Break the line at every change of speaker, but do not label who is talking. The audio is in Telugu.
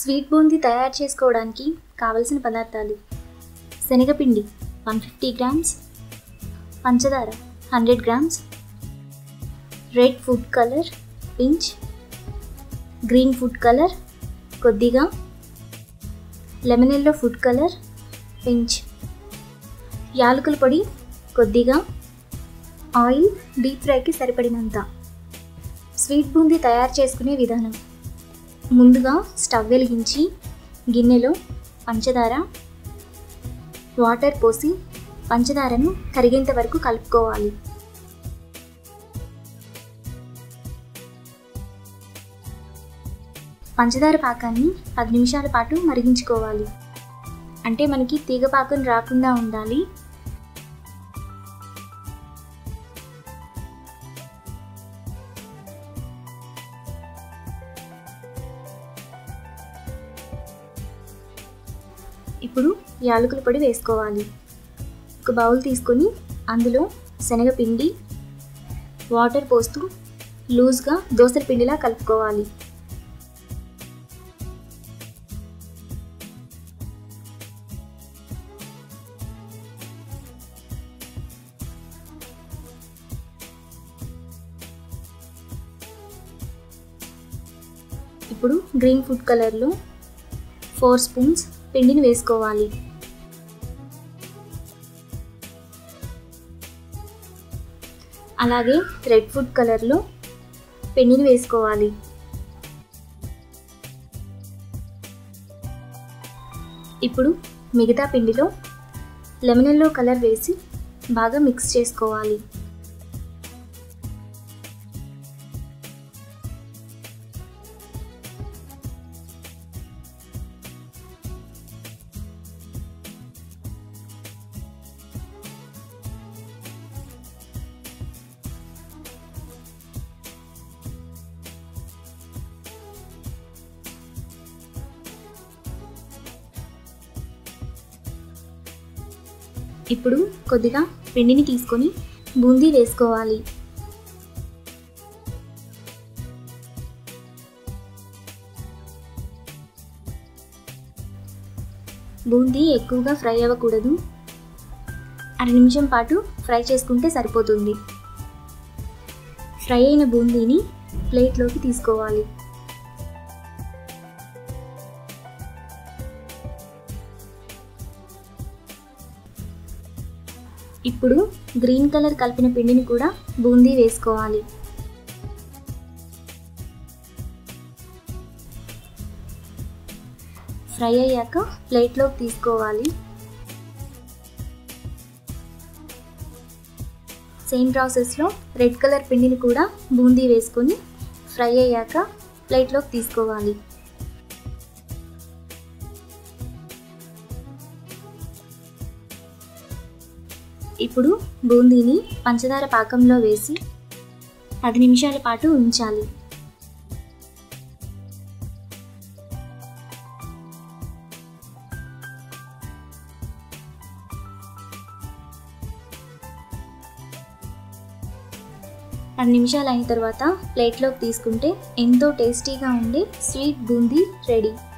స్వీట్ బూందీ తయారు చేసుకోవడానికి కావలసిన పదార్థాలు శనగపిండి వన్ ఫిఫ్టీ గ్రామ్స్ పంచదార hundred grams red food colour pinch green food colour కొద్దిగా lemon yellow food colour pinch యాలకుల పొడి కొద్దిగా ఆయిల్ డీప్ ఫ్రైకి సరిపడినంత స్వీట్ బూందీ తయారు చేసుకునే విధానం ముందుగా స్టవ్ వెలిగించి గిన్నెలో పంచదార వాటర్ పోసి పంచదారను కరిగేంత వరకు కలుపుకోవాలి పంచదార పాకాన్ని పది నిమిషాల పాటు మరిగించుకోవాలి అంటే మనకి తీగ పాకం రాకుండా ఉండాలి ఇప్పుడు యాలకుల పొడి వేసుకోవాలి ఒక బౌల్ తీసుకొని అందులో శనగపిండి వాటర్ పోస్తూ లూజ్గా దోసల పిండిలా కలుపుకోవాలి ఇప్పుడు గ్రీన్ ఫుడ్ కలర్లో ఫోర్ స్పూన్స్ పిండిని వేసుకోవాలి అలాగే రెడ్ ఫుడ్ కలర్లో పిండిని వేసుకోవాలి ఇప్పుడు మిగతా పిండిలో లెమన్ ఎల్లో కలర్ వేసి బాగా మిక్స్ చేసుకోవాలి ఇప్పుడు కొద్దిగా పిండిని తీసుకొని బూందీ వేసుకోవాలి బూందీ ఎక్కువగా ఫ్రై అవ్వకూడదు అర నిమిషం పాటు ఫ్రై చేసుకుంటే సరిపోతుంది ఫ్రై అయిన బూందీని ప్లేట్లోకి తీసుకోవాలి ఇప్పుడు గ్రీన్ కలర్ కలిపిన పిండిని కూడా బూందీ వేసుకోవాలి ఫ్రై అయ్యాక ప్లేట్లోకి తీసుకోవాలి సేమ్ ప్రాసెస్లో రెడ్ కలర్ పిండిని కూడా బూందీ వేసుకొని ఫ్రై అయ్యాక ప్లేట్లోకి తీసుకోవాలి ఇప్పుడు బూందీని పంచదార పాకంలో వేసి పది నిమిషాల పాటు ఉంచాలి పది నిమిషాలు అయిన తర్వాత ప్లేట్లోకి తీసుకుంటే ఎంతో టేస్టీగా ఉండే స్వీట్ బూందీ రెడీ